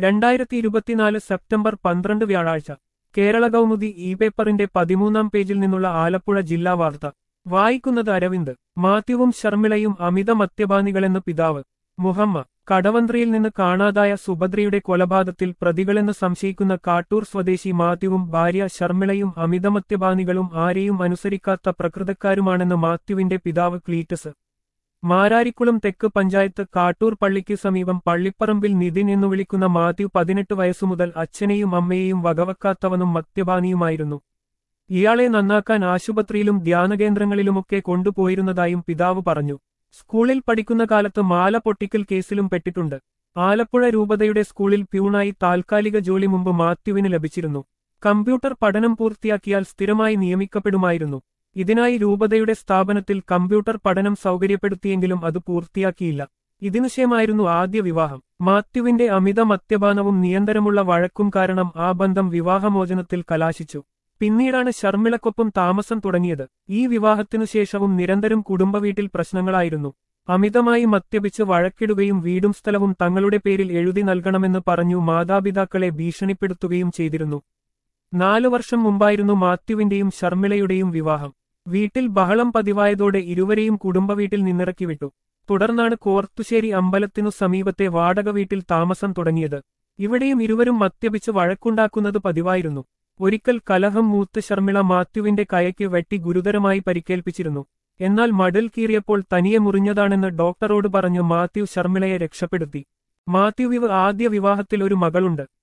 രണ്ടായിരത്തി ഇരുപത്തിനാല് സെപ്റ്റംബർ പന്ത്രണ്ട് വ്യാഴാഴ്ച കേരള കൗമുദി ഇ പേപ്പറിന്റെ പതിമൂന്നാം പേജിൽ നിന്നുള്ള ആലപ്പുഴ ജില്ലാ വാർത്ത വായിക്കുന്നത് അരവിന്ദ് മാത്യുവും ശർമിളയും അമിത മദ്യപാനികളെന്ന് പിതാവ് മുഹമ്മ കടവന്ത്രയിൽ നിന്ന് കാണാതായ സുഭദ്രയുടെ കൊലപാതകത്തിൽ പ്രതികളെന്ന് സംശയിക്കുന്ന കാട്ടൂർ സ്വദേശി മാത്യുവും ഭാര്യ ശർമിളയും അമിത മദ്യപാനികളും ആരെയും അനുസരിക്കാത്ത പ്രകൃതക്കാരുമാണെന്ന് മാത്യുവിന്റെ പിതാവ് ക്ലീറ്റസ് മാരാരിക്കുളം തെക്ക് പഞ്ചായത്ത് കാട്ടൂർ പള്ളിക്ക് സമീപം പള്ളിപ്പറമ്പിൽ നിതിൻ എന്നു വിളിക്കുന്ന മാത്യു പതിനെട്ട് വയസ്സുമുതൽ അച്ഛനെയും അമ്മയെയും വകവെക്കാത്തവനും മദ്യപാനിയുമായിരുന്നു ഇയാളെ നന്നാക്കാൻ ആശുപത്രിയിലും ധ്യാനകേന്ദ്രങ്ങളിലുമൊക്കെ കൊണ്ടുപോയിരുന്നതായും പിതാവ് പറഞ്ഞു സ്കൂളിൽ പഠിക്കുന്ന കാലത്ത് മാല പൊട്ടിക്കൽ കേസിലും പെട്ടിട്ടുണ്ട് ആലപ്പുഴ രൂപതയുടെ സ്കൂളിൽ പ്യൂണായി താൽക്കാലിക ജോലി മുമ്പ് മാത്യുവിന് ലഭിച്ചിരുന്നു കമ്പ്യൂട്ടർ പഠനം പൂർത്തിയാക്കിയാൽ സ്ഥിരമായി നിയമിക്കപ്പെടുമായിരുന്നു ഇതിനായി രൂപതയുടെ സ്ഥാപനത്തിൽ കമ്പ്യൂട്ടർ പഠനം സൗകര്യപ്പെടുത്തിയെങ്കിലും അത് പൂർത്തിയാക്കിയില്ല ഇതിനുശേഷമായിരുന്നു ആദ്യ വിവാഹം മാത്യുവിന്റെ അമിത മദ്യപാനവും നിയന്ത്രണമുള്ള വഴക്കും കാരണം ആ ബന്ധം വിവാഹമോചനത്തിൽ കലാശിച്ചു പിന്നീടാണ് ശർമിളക്കൊപ്പം താമസം തുടങ്ങിയത് ഈ വിവാഹത്തിനു ശേഷവും നിരന്തരം കുടുംബവീട്ടിൽ പ്രശ്നങ്ങളായിരുന്നു അമിതമായി മദ്യപിച്ച് വഴക്കിടുകയും വീടും സ്ഥലവും തങ്ങളുടെ പേരിൽ എഴുതി നൽകണമെന്ന് പറഞ്ഞു മാതാപിതാക്കളെ ഭീഷണിപ്പെടുത്തുകയും ചെയ്തിരുന്നു നാലു വർഷം മുമ്പായിരുന്നു മാത്യുവിന്റെയും ശർമിളയുടെയും വിവാഹം വീട്ടിൽ ബഹളം പതിവായതോടെ ഇരുവരെയും കുടുംബവീട്ടിൽ നിന്നിറക്കി വിട്ടു തുടർന്നാണ് കോർത്തുശ്ശേരി അമ്പലത്തിനു സമീപത്തെ വാടക വീട്ടിൽ താമസം തുടങ്ങിയത് ഇവിടെയും ഇരുവരും മദ്യപിച്ച് വഴക്കുണ്ടാക്കുന്നത് പതിവായിരുന്നു ഒരിക്കൽ കലഹം മൂത്ത് ശർമിള മാത്യുവിന്റെ കയയ്ക്ക് വെട്ടി ഗുരുതരമായി പരിക്കേൽപ്പിച്ചിരുന്നു എന്നാൽ മടൽ കീറിയപ്പോൾ തനിയെ മുറിഞ്ഞതാണെന്ന് ഡോക്ടറോട് പറഞ്ഞു മാത്യു ശർമിളയെ രക്ഷപ്പെടുത്തി മാത്യുവിവ് ആദ്യ വിവാഹത്തിൽ ഒരു മകളുണ്ട്